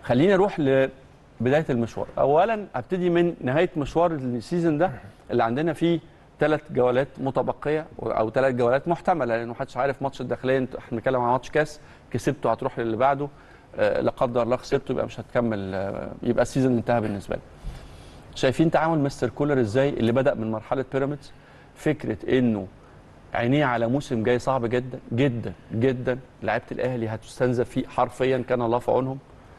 خليني اروح لبدايه المشوار اولا ابتدي من نهايه مشوار السيزون ده اللي عندنا فيه ثلاث جولات متبقيه او ثلاث جولات محتمله لانه محدش عارف ماتش الداخليه انت- احنا بنتكلم عن ماتش كاس كسبته هتروح للي بعده آه، لا قدر الله خسرته يبقى مش هتكمل آه، يبقى السيزون انتهى بالنسبه لك شايفين تعامل مستر كولر ازاي اللي بدا من مرحله بيراميدز فكره انه عينيه على موسم جاي صعب جدا جدا جدا لعيبه الاهلي هتستنزف فيه حرفيا كان الله في عونهم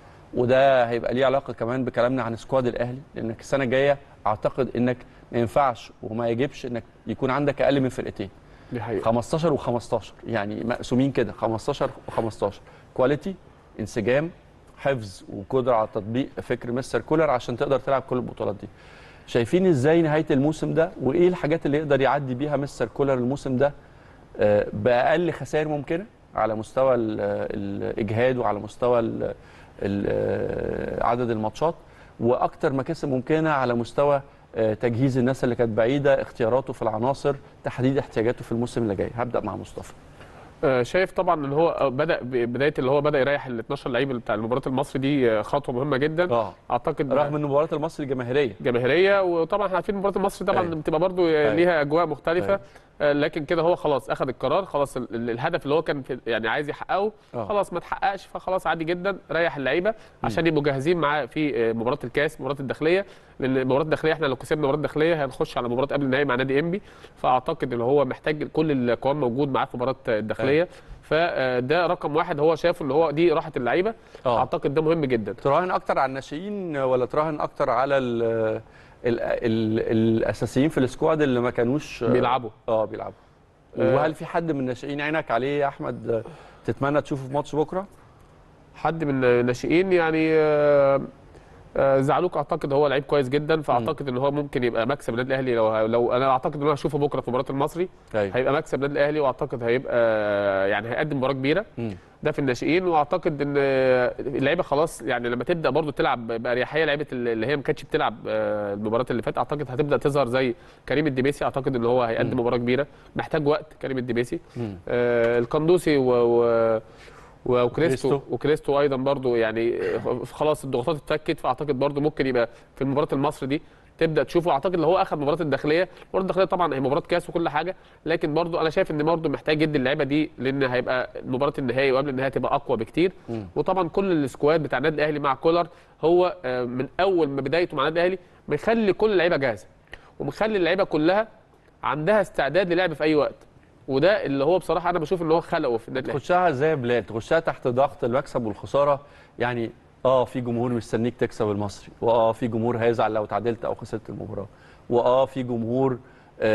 وده هيبقى ليه علاقه كمان بكلامنا عن سكواد الاهلي لانك السنه الجايه اعتقد انك ما ينفعش وما يجبش انك يكون عندك اقل من فرقتين دي حقيقه 15 و15 يعني مقسومين كده 15 و15 كواليتي انسجام حفظ وقدره على تطبيق فكر مستر كولر عشان تقدر تلعب كل البطولات دي شايفين ازاي نهايه الموسم ده وايه الحاجات اللي يقدر يعدي بيها مستر كولر الموسم ده آه، باقل خسائر ممكنه على مستوى ال- الاجهاد وعلى مستوى ال- ال- آه، عدد الماتشات واكتر مكاسب ممكنه على مستوى آه، تجهيز الناس اللي كانت بعيده اختياراته في العناصر تحديد احتياجاته في الموسم اللي جاي هبدا مع مصطفى آه، شايف طبعا ان هو بدا بدايه اللي هو بدا يريح ال 12 لعيب بتاع المباراه المصري دي آه، خطوه مهمه جدا اه اعتقد رغم ان مباراه المصري جماهيريه جماهيريه وطبعا احنا عارفين مباراه المصري طبعا أيوة. بتبقى برضو أيوة. ليها اجواء مختلفه أيوة. آه، لكن كده هو خلاص اخذ القرار خلاص ال- ال- الهدف اللي هو كان في يعني عايز يحققه آه. خلاص ما اتحققش فخلاص عادي جدا ريح اللعيبه عشان يبقوا جاهزين معاه في آه، مباراه الكاس مباراه الداخليه لان المباراه الداخليه احنا لو كسبنا مباراه الداخليه هنخش على مباراه قبل النهائي مع نادي انبي فاعتقد ان هو محتاج كل القوام موجود معاه في مباراه الداخليه فده رقم واحد هو شافه ان هو دي راحه اللعيبه آه. اعتقد ده مهم جدا تراهن اكتر على الناشئين ولا تراهن اكتر على ال ال ال الاساسيين في السكواد اللي ما كانوش بيلعبوا اه بيلعبوا آه. وهل في حد من الناشئين عينك عليه يا احمد آه، تتمنى تشوفه في ماتش بكره حد من الناشئين يعني آه، آه، زعلوك اعتقد هو لعيب كويس جدا فاعتقد ان هو ممكن يبقى مكسب النادي الاهلي لو لو انا اعتقد ان انا هشوفه بكره في مباراه المصري ايوه هيبقى مكسب النادي الاهلي واعتقد هيبقى يعني هيقدم مباراه كبيره مم. ده في الناشئين واعتقد ان اللعيبه خلاص يعني لما تبدا برضو تلعب باريحيه لعيبه اللي هي ما كانتش بتلعب آه، المباراه اللي فاتت اعتقد هتبدا تظهر زي كريم الدبيسي اعتقد ان هو هيقدم مباراه كبيره محتاج وقت كريم الدبيسي مم. آه، القندوسي و, و وكريستو وكريستو. وكريستو ايضا برضو يعني آه، خلاص الضغوطات اتفكت فاعتقد برضو ممكن يبقى في المباراه المصري دي تبدا تشوفه اعتقد اللي هو اخذ مباراه الداخليه مباراه الداخليه طبعا هي مباراه كاس وكل حاجه لكن برضو انا شايف ان برضو محتاج يدي اللعيبه دي لان هيبقى مباراه النهائي وقبل النهائي تبقى اقوى بكتير مم. وطبعا كل السكواد بتاع النادي الاهلي مع كولر هو آه، من اول ما بدايته مع النادي الاهلي مخلي كل اللعيبه جاهزه ومخلي اللعيبه كلها عندها استعداد للعب في اي وقت وده اللي هو بصراحه انا بشوف ان هو خلقه في النادي الاهلي تخشها ازاي يا بلال تخشها تحت ضغط المكسب والخساره يعني اه في جمهور مستنيك تكسب المصري واه في جمهور هيزعل لو تعادلت او خسرت المباراه واه في جمهور آه،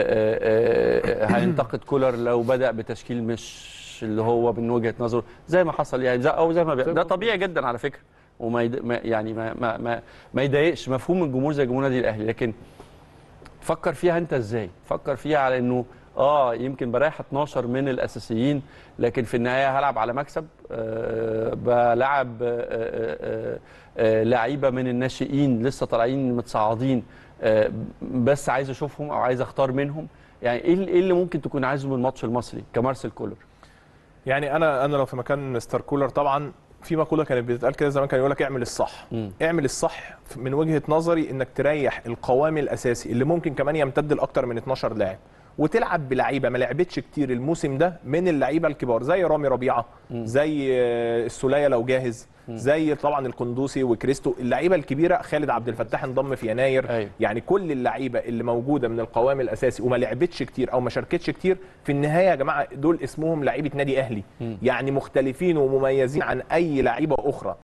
آه، آه، هينتقد كولر لو بدا بتشكيل مش اللي هو من وجهه نظره زي ما حصل يعني زي او زي ما بي... ده طبيعي جدا على فكره وما يد... ما يعني ما ما ما, ما يضايقش مفهوم الجمهور زي جمهور النادي الاهلي لكن فكر فيها انت ازاي فكر فيها على انه اه يمكن بريح 12 من الاساسيين لكن في النهايه هلعب على مكسب آه بلعب آه آه آه لعيبه من الناشئين لسه طالعين متصاعدين آه بس عايز اشوفهم او عايز اختار منهم يعني ايه ايه اللي ممكن تكون عايزه من الماتش المصري كمارسيل كولر يعني انا انا لو في مكان مستر كولر طبعا في مقوله كانت بتتقال كده زمان كان يقول لك اعمل الصح مم. اعمل الصح من وجهه نظري انك تريح القوام الاساسي اللي ممكن كمان يمتد لاكتر من 12 لاعب وتلعب بلعيبه ما لعبتش كتير الموسم ده من اللعيبه الكبار زي رامي ربيعه زي آه، السوليه لو جاهز زي طبعا القندوسي وكريستو اللعيبه الكبيره خالد عبد الفتاح انضم في يناير أيوة. يعني كل اللعيبه اللي موجوده من القوام الاساسي وما لعبتش كتير او ما شاركتش كتير في النهايه يا جماعه دول اسمهم لعيبه نادي اهلي يعني مختلفين ومميزين عن اي لعيبه اخرى